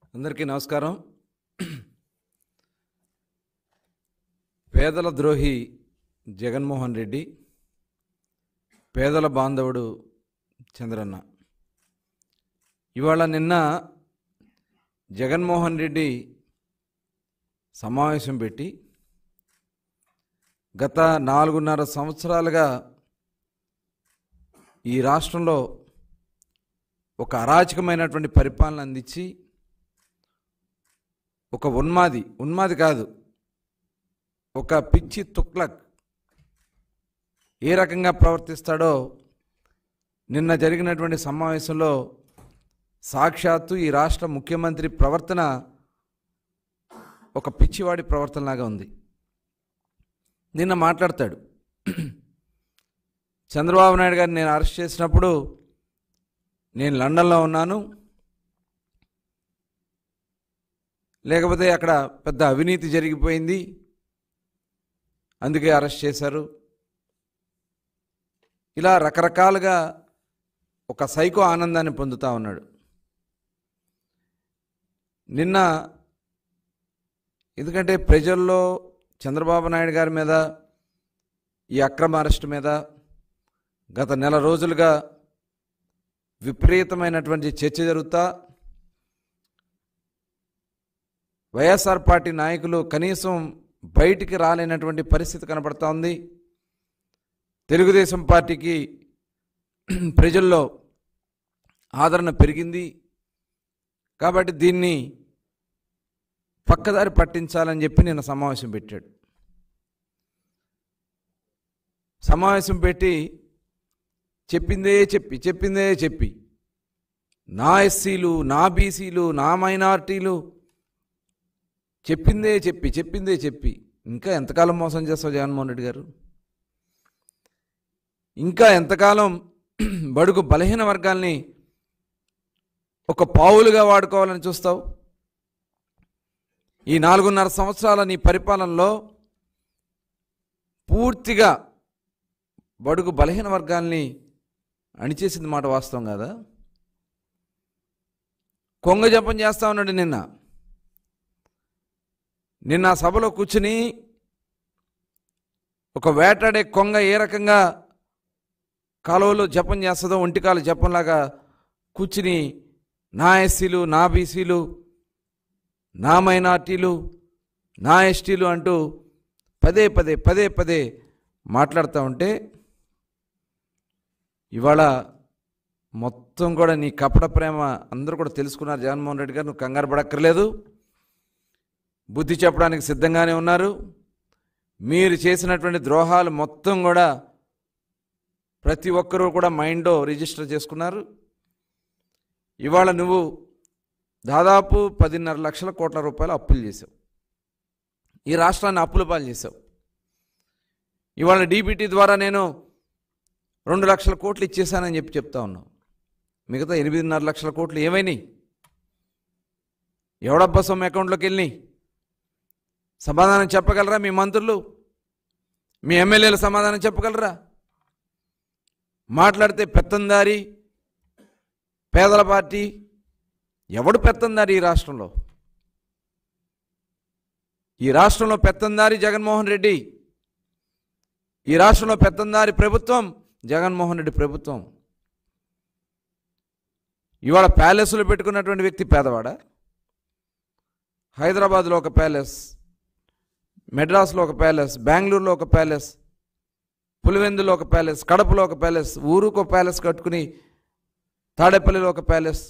అందరికీ నమస్కారం పేదల ద్రోహి జగన్మోహన్ రెడ్డి పేదల బాంధవుడు చంద్రన్న ఇవాళ నిన్న జగన్మోహన్ రెడ్డి సమావేశం పెట్టి గత నాలుగున్నర సంవత్సరాలుగా ఈ రాష్ట్రంలో ఒక అరాచకమైనటువంటి పరిపాలన అందించి ఒక ఉన్మాది ఉన్మాది కాదు ఒక పిచ్చి తుక్లక్ ఏ రకంగా ప్రవర్తిస్తాడో నిన్న జరిగినటువంటి సమావేశంలో సాక్షాత్తు ఈ రాష్ట్ర ముఖ్యమంత్రి ప్రవర్తన ఒక పిచ్చివాడి ప్రవర్తనలాగా ఉంది నిన్న మాట్లాడతాడు చంద్రబాబు నాయుడు గారిని నేను అరెస్ట్ చేసినప్పుడు నేను లండన్లో ఉన్నాను లేకపోతే అక్కడ పెద్ద అవినీతి జరిగిపోయింది అందుకే అరెస్ట్ చేశారు ఇలా రకరకాలుగా ఒక సైకో ఆనందాన్ని పొందుతూ ఉన్నాడు నిన్న ఎందుకంటే ప్రజల్లో చంద్రబాబు నాయుడు గారి మీద ఈ అక్రమ అరెస్ట్ మీద గత నెల రోజులుగా విపరీతమైనటువంటి చర్చ జరుగుతా వైఎస్ఆర్ పార్టీ నాయకులు కనీసం బయటికి రాలేనటువంటి పరిస్థితి కనపడతా ఉంది తెలుగుదేశం పార్టీకి ప్రజల్లో ఆదరణ పెరిగింది కాబట్టి దీన్ని పక్కదారి పట్టించాలని చెప్పి నిన్న సమావేశం పెట్టాడు సమావేశం పెట్టి చెప్పిందే చెప్పి చెప్పిందే చెప్పి నా ఎస్సీలు నా బీసీలు నా మైనార్టీలు చెప్పిందే చెప్పి చెప్పిందే చెప్పి ఇంకా ఎంతకాలం మోసం చేస్తావు జగన్మోహన్ రెడ్డి గారు ఇంకా ఎంతకాలం బడుగు బలహీన వర్గాల్ని ఒక పావులుగా వాడుకోవాలని చూస్తావు ఈ నాలుగున్నర సంవత్సరాల నీ పరిపాలనలో పూర్తిగా బడుగు బలహీన వర్గాల్ని అణిచేసింది మాట వాస్తవం కదా కొంగ జపం చేస్తా ఉన్నాడు నిన్న నిన్న ఆ సభలో కూర్చుని ఒక వేటాడే కొంగ ఏ రకంగా కాలువలో జపం చేస్తుందో ఒంటికాలు జపంలాగా కూర్చుని నా ఎస్సీలు నా బీసీలు నా మైనార్టీలు నా ఎస్టీలు అంటూ పదే పదే పదే పదే మాట్లాడుతూ ఉంటే ఇవాళ మొత్తం కూడా నీ కపట ప్రేమ అందరూ కూడా తెలుసుకున్నారు జగన్మోహన్ రెడ్డి గారు నువ్వు కంగారు పడక్కర్లేదు బుద్ధి చెప్పడానికి సిద్ధంగానే ఉన్నారు మీరు చేసినటువంటి ద్రోహాలు మొత్తం కూడా ప్రతి ఒక్కరూ కూడా మైండ్లో రిజిస్టర్ చేసుకున్నారు ఇవాళ నువ్వు దాదాపు పదిన్నర లక్షల కోట్ల రూపాయలు అప్పులు చేసావు ఈ రాష్ట్రాన్ని అప్పుల పాలు చేసావు ఇవాళ డీబీటీ ద్వారా నేను రెండు లక్షల కోట్లు ఇచ్చేసానని చెప్పి చెప్తా ఉన్నావు మిగతా ఎనిమిదిన్నర లక్షల కోట్లు ఏమైనాయి ఎవడబ్బా సొమ్ము అకౌంట్లోకి వెళ్ళినాయి సమాధానం చెప్పగలరా మీ మంత్రులు మీ ఎమ్మెల్యేలు సమాధానం చెప్పగలరా మాట్లాడితే పెత్తందారి పేదల పార్టీ ఎవడు పెత్తందారి ఈ రాష్ట్రంలో ఈ రాష్ట్రంలో పెత్తందారి జగన్మోహన్ రెడ్డి ఈ రాష్ట్రంలో పెత్తందారి ప్రభుత్వం జగన్మోహన్ రెడ్డి ప్రభుత్వం ఇవాళ ప్యాలెస్లో పెట్టుకున్నటువంటి వ్యక్తి పేదవాడా హైదరాబాద్లో ఒక ప్యాలెస్ మెడ్రాస్లో ఒక ప్యాలెస్ బెంగళూరులో ఒక ప్యాలెస్ పులివెందులో ఒక ప్యాలెస్ కడపలో ఒక ప్యాలెస్ ఊరుకు ఒక ప్యాలెస్ కట్టుకుని తాడేపల్లిలో ఒక ప్యాలెస్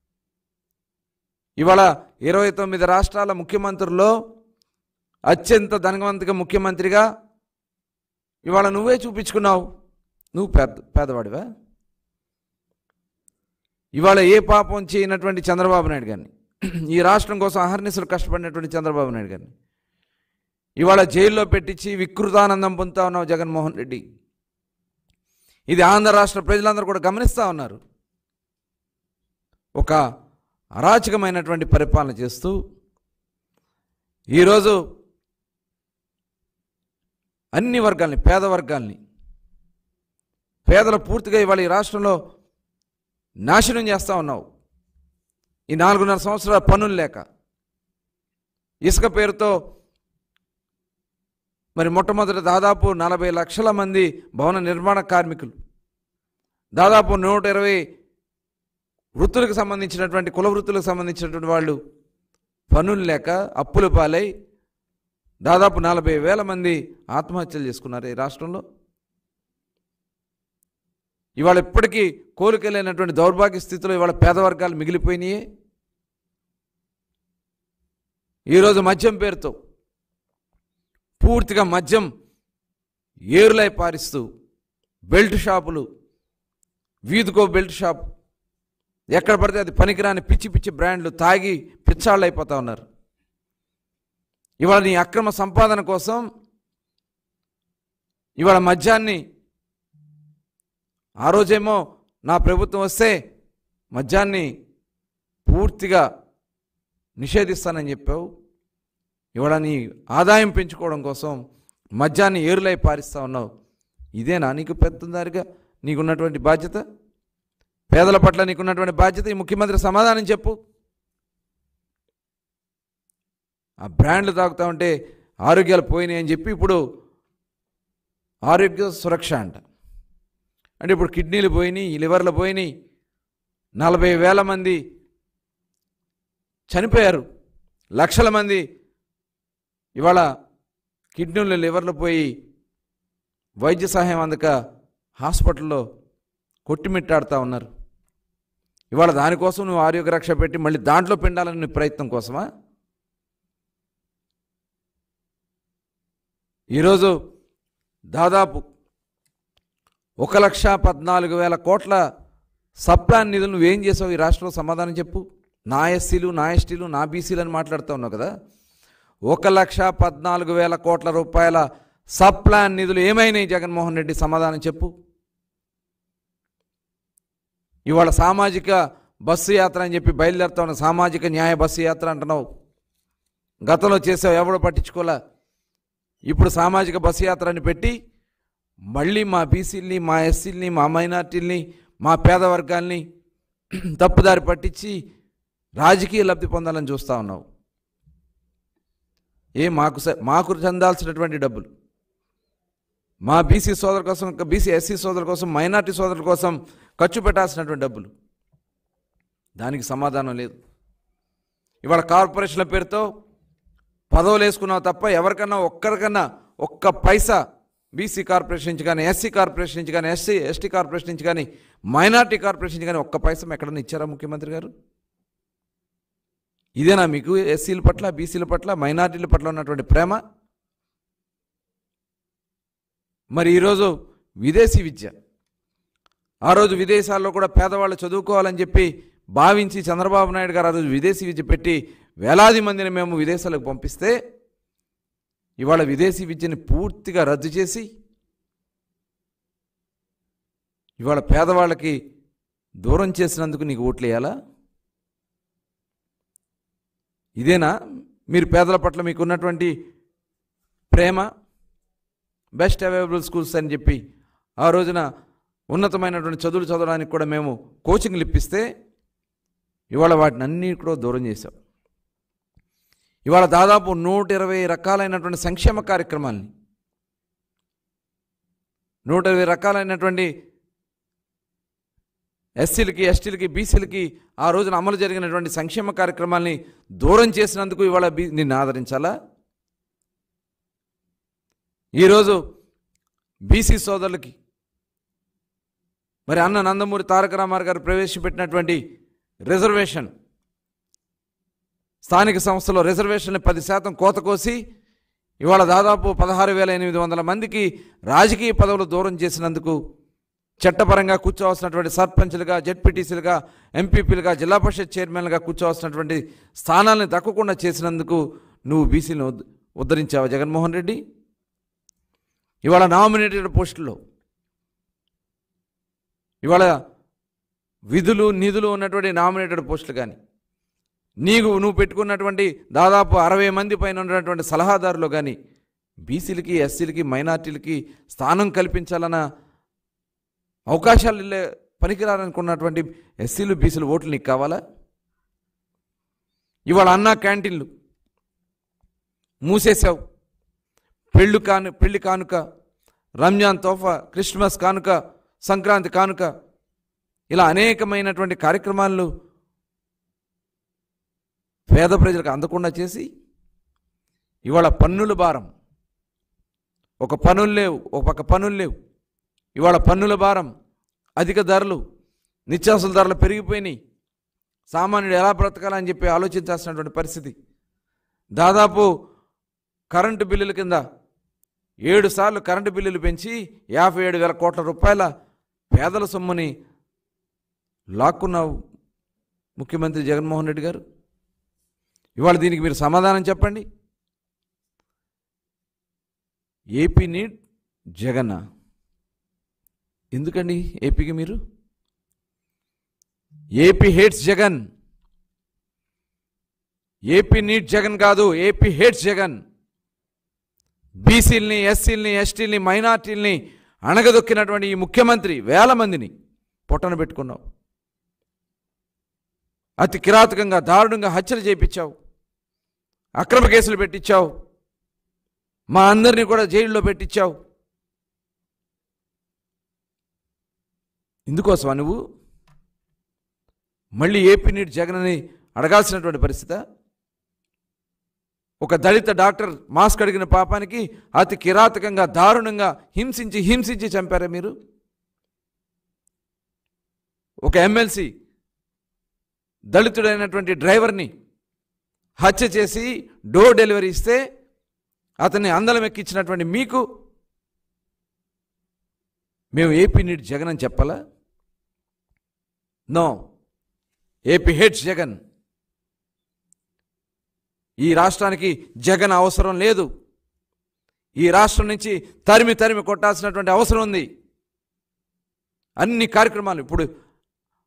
ఇవాళ ఇరవై తొమ్మిది రాష్ట్రాల ముఖ్యమంత్రుల్లో అత్యంత ధనవంతిక ముఖ్యమంత్రిగా ఇవాళ నువ్వే చూపించుకున్నావు నువ్వు పెద్ద పేదవాడివా ఇవాళ ఏ పాపం చేయనటువంటి చంద్రబాబు నాయుడు గారిని ఈ రాష్ట్రం కోసం అహర్నిశలు కష్టపడినటువంటి చంద్రబాబు నాయుడు గారిని ఇవాళ జైల్లో పెట్టించి వికృతానందం పొందుతా ఉన్నావు జగన్మోహన్ రెడ్డి ఇది ఆంధ్ర రాష్ట్ర ప్రజలందరూ కూడా గమనిస్తూ ఉన్నారు ఒక అరాచకమైనటువంటి పరిపాలన చేస్తూ ఈరోజు అన్ని వర్గాల్ని పేద వర్గాల్ని పేదలు పూర్తిగా ఇవాళ ఈ రాష్ట్రంలో నాశనం చేస్తూ ఉన్నావు ఈ నాలుగున్నర సంవత్సరాల పనులు లేక ఇసుక పేరుతో మరి మొట్టమొదటి దాదాపు నలభై లక్షల మంది భవన నిర్మాణ కార్మికులు దాదాపు నూట ఇరవై వృత్తులకు సంబంధించినటువంటి కుల వృత్తులకు సంబంధించినటువంటి వాళ్ళు పనులు లేక అప్పుల పాలై దాదాపు నలభై వేల మంది ఆత్మహత్యలు చేసుకున్నారు ఈ రాష్ట్రంలో ఇవాళ ఇప్పటికీ కోలుకెళ్ళినటువంటి దౌర్భాగ్య స్థితిలో ఇవాళ పేద వర్గాలు మిగిలిపోయినాయే ఈరోజు మద్యం పేరుతో పూర్తిగా మద్యం ఏరులై పారిస్తూ బెల్ట్ షాపులు వీధికో బెల్ట్ షాప్ ఎక్కడ పడితే అది పనికిరాని పిచ్చి పిచ్చి బ్రాండ్లు తాగి పిచ్చాళ్ళు అయిపోతా ఉన్నారు ఇవాళ నీ అక్రమ సంపాదన కోసం ఇవాళ మద్యాన్ని ఆ రోజేమో నా ప్రభుత్వం వస్తే మద్యాన్ని పూర్తిగా నిషేధిస్తానని చెప్పావు ఇవాళ నీ ఆదాయం పెంచుకోవడం కోసం మద్యాన్ని ఏరులై పారిస్తా ఉన్నావు ఇదేనా నీకు పెద్దందారిగా నీకున్నటువంటి బాధ్యత పేదల పట్ల నీకున్నటువంటి బాధ్యత ఈ ముఖ్యమంత్రి సమాధానం చెప్పు ఆ బ్రాండ్లు తాగుతా ఉంటే ఆరోగ్యాలు పోయినాయి అని చెప్పి ఇప్పుడు ఆరోగ్య సురక్ష అంట అంటే ఇప్పుడు కిడ్నీలు పోయినాయి లివర్లు పోయినాయి నలభై వేల మంది చనిపోయారు లక్షల మంది ఇవాళ కిడ్నీలు లివర్లు పోయి వైద్య సహాయం అందక హాస్పిటల్లో కొట్టిమిట్టాడుతూ ఉన్నారు ఇవాళ దానికోసం నువ్వు ఆరోగ్య రక్ష పెట్టి మళ్ళీ దాంట్లో పిండాలని నీ ప్రయత్నం కోసమా ఈరోజు దాదాపు ఒక లక్ష పద్నాలుగు వేల కోట్ల సప్లాన్ నిధులు నువ్వేం చేసావు ఈ రాష్ట్రంలో సమాధానం చెప్పు నా ఎస్సీలు నా ఎస్టీలు నా బీసీలు అని మాట్లాడుతూ ఉన్నావు కదా ఒక లక్ష పద్నాలుగు వేల కోట్ల రూపాయల సప్లాన్ నిధులు ఏమైనాయి జగన్మోహన్ రెడ్డి సమాధానం చెప్పు ఇవాళ సామాజిక బస్సు యాత్ర అని చెప్పి బయలుదేరుతా ఉన్న సామాజిక న్యాయ బస్సు యాత్ర అంటున్నావు గతంలో చేసావు ఎవడు పట్టించుకోలే ఇప్పుడు సామాజిక బస్సు యాత్రని పెట్టి మళ్ళీ మా బీసీలని మా ఎస్సీలని మా మైనార్టీలని మా పేద వర్గాల్ని తప్పుదారి పట్టించి రాజకీయ లబ్ధి పొందాలని చూస్తూ ఉన్నావు ఏ మాకు స- మాకు చెందాల్సినటువంటి డబ్బులు మా బీసీ సోదరుల కోసం బీసీ ఎస్సీ సోదరుల కోసం మైనార్టీ సోదరుల కోసం ఖర్చు పెట్టాల్సినటువంటి డబ్బులు దానికి సమాధానం లేదు ఇవాళ కార్పొరేషన్ల పేరుతో పదవులు వేసుకున్నావు తప్ప ఎవరికన్నా ఒక్కరికన్నా ఒక్క పైసా బీసీ కార్పొరేషన్ నుంచి కానీ ఎస్సీ కార్పొరేషన్ నుంచి కానీ ఎస్సీ ఎస్టీ కార్పొరేషన్ నుంచి కానీ మైనార్టీ కార్పొరేషన్ నుంచి కానీ ఒక్క పైసా ఎక్కడన్నా ఇచ్చారా ముఖ్యమంత్రి గారు ఇదేనా మీకు ఎస్సీల పట్ల బీసీల పట్ల మైనార్టీల పట్ల ఉన్నటువంటి ప్రేమ మరి ఈరోజు విదేశీ విద్య ఆ రోజు విదేశాల్లో కూడా పేదవాళ్ళు చదువుకోవాలని చెప్పి భావించి చంద్రబాబు నాయుడు గారు ఆ రోజు విదేశీ విద్య పెట్టి వేలాది మందిని మేము విదేశాలకు పంపిస్తే ఇవాళ విదేశీ విద్యని పూర్తిగా రద్దు చేసి ఇవాళ పేదవాళ్ళకి దూరం చేసినందుకు నీకు ఓట్లు వేయాలా ఇదేనా మీరు పేదల పట్ల మీకు ఉన్నటువంటి ప్రేమ బెస్ట్ అవైలబుల్ స్కూల్స్ అని చెప్పి ఆ రోజున ఉన్నతమైనటువంటి చదువులు చదవడానికి కూడా మేము కోచింగ్లు ఇప్పిస్తే ఇవాళ వాటిని అన్నీ కూడా దూరం చేశాం ఇవాళ దాదాపు నూట ఇరవై రకాలైనటువంటి సంక్షేమ కార్యక్రమాల్ని నూట ఇరవై రకాలైనటువంటి ఎస్సీలకి ఎస్టీలకి బీసీలకి ఆ రోజున అమలు జరిగినటువంటి సంక్షేమ కార్యక్రమాల్ని దూరం చేసినందుకు ఇవాళ బీ నిన్ను ఆదరించాలా ఈరోజు బీసీ సోదరులకి మరి అన్న నందమూరి తారక రామారావు గారు ప్రవేశపెట్టినటువంటి రిజర్వేషన్ స్థానిక సంస్థలో రిజర్వేషన్ పది శాతం కోత కోసి ఇవాళ దాదాపు పదహారు వేల ఎనిమిది వందల మందికి రాజకీయ పదవులు దూరం చేసినందుకు చట్టపరంగా కూర్చోవలసినటువంటి సర్పంచ్లుగా జెడ్పీటీసీలుగా ఎంపీపీలుగా జిల్లా పరిషత్ చైర్మన్లుగా కూర్చోవలసినటువంటి స్థానాలను దక్కకుండా చేసినందుకు నువ్వు బీసీలను ఉద్- ఉద్ధరించావా జగన్మోహన్ రెడ్డి ఇవాళ నామినేటెడ్ పోస్టుల్లో ఇవాళ విధులు నిధులు ఉన్నటువంటి నామినేటెడ్ పోస్టులు కానీ నీకు నువ్వు పెట్టుకున్నటువంటి దాదాపు అరవై మంది పైన ఉన్నటువంటి సలహాదారులు కానీ బీసీలకి ఎస్సీలకి మైనార్టీలకి స్థానం కల్పించాలన్న అవకాశాలు లే- పనికిరాలనుకున్నటువంటి ఎస్సీలు బీసీలు ఓట్లు నీకు కావాలా ఇవాళ అన్నా క్యాంటీన్లు మూసేశావు పెళ్ళు కాను పెళ్లి కానుక రంజాన్ తోఫా క్రిస్మస్ కానుక సంక్రాంతి కానుక ఇలా అనేకమైనటువంటి కార్యక్రమాలు పేద ప్రజలకు అందకుండా చేసి ఇవాళ పన్నుల భారం ఒక పనులు లేవు ఒక పక్క పనులు లేవు ఇవాళ పన్నుల భారం అధిక ధరలు నిత్యావసర ధరలు పెరిగిపోయినాయి సామాన్యుడు ఎలా బ్రతకాలని చెప్పి ఆలోచించాల్సినటువంటి పరిస్థితి దాదాపు కరెంటు బిల్లుల కింద ఏడు సార్లు కరెంటు బిల్లులు పెంచి యాభై ఏడు వేల కోట్ల రూపాయల పేదల సొమ్ముని లాక్కున్నావు ముఖ్యమంత్రి జగన్మోహన్ రెడ్డి గారు ఇవాళ దీనికి మీరు సమాధానం చెప్పండి ఏపీ నీడ్ జగన్న ఎందుకండి ఏపీకి మీరు AP hates Jagan AP need Jagan కాదు ఏపీ హేట్స్ జగన్ బీసీలని ఎస్సీలని ఎస్టీలని మైనార్టీలని అణగదొక్కినటువంటి ఈ ముఖ్యమంత్రి వేల మందిని పొట్టన పెట్టుకున్నావు అతి కిరాతకంగా దారుణంగా హత్యలు చేయించావు అక్రమ కేసులు పెట్టించావు మా అందరినీ కూడా జైల్లో పెట్టించావు ఇందుకోసమా నువ్వు మళ్ళీ ఏపీ నీట్ జగన్ అని అడగాల్సినటువంటి పరిస్థితి ఒక దళిత డాక్టర్ మాస్క్ అడిగిన పాపానికి అతి కిరాతకంగా దారుణంగా హింసించి హింసించి చంపారా మీరు ఒక ఎమ్మెల్సీ దళితుడైనటువంటి డ్రైవర్ని హత్య చేసి డోర్ డెలివరీ ఇస్తే అతన్ని అందలం ఎక్కించినటువంటి మీకు మేము ఏపీ నీట్ జగన్ అని చెప్పాలా నో ఏపీ హెడ్స్ జగన్ ఈ రాష్ట్రానికి జగన్ అవసరం లేదు ఈ రాష్ట్రం నుంచి తరిమి తరిమి కొట్టాల్సినటువంటి అవసరం ఉంది అన్ని కార్యక్రమాలు ఇప్పుడు